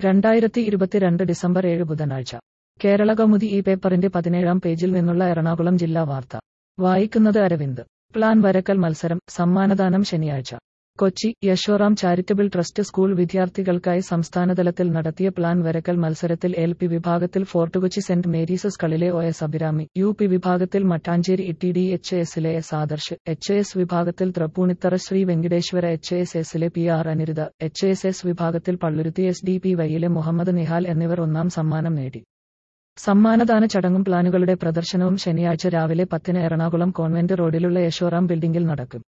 രണ്ടായിരത്തി ഇരുപത്തിരണ്ട് ഡിസംബർ ഏഴ് ബുധനാഴ്ച കേരള കൗമുദി ഈ പേപ്പറിന്റെ പതിനേഴാം പേജിൽ നിന്നുള്ള എറണാകുളം ജില്ലാ വാർത്ത വായിക്കുന്നത് അരവിന്ദ് പ്ലാൻ വരക്കൽ മത്സരം സമ്മാനദാനം ശനിയാഴ്ച Kochi Yashoram charitable trust school വിദ്യാർത്ഥികൾക്കായി സംസ്ഥാനതലത്തിൽ നടത്തിയ പ്ലാൻ വരക്കൽ മത്സരത്തിൽ എൽ പി വിഭാഗത്തിൽ ഫോർട്ടുകൊച്ചി സെന്റ് മേരീസ് സ്കളിലെ O S Abhirami U P വിഭാഗത്തിൽ Mattancherry E T D H എസിലെ എസ് ആദർശ് എച്ച് എസ് വിഭാഗത്തിൽ തൃപ്പൂണിത്തറ ശ്രീ വെങ്കിടേശ്വര എച്ച് എസ് എസിലെ P R Aniruddha H S S വിഭാഗത്തിൽ പള്ളുരുത്തി എസ് ഡി പി വൈയിലെ മുഹമ്മദ് നിഹാൽ എന്നിവർ ഒന്നാം സമ്മാനം നേടി സമ്മാനദാന ചടങ്ങും പ്ലാനുകളുടെ പ്രദർശനവും ശനിയാഴ്ച രാവിലെ പത്തിന് എറണാകുളം കോൺവെന്റ് റോഡിലുള്ള യശോറാം ബിൽഡിംഗിൽ നടക്കും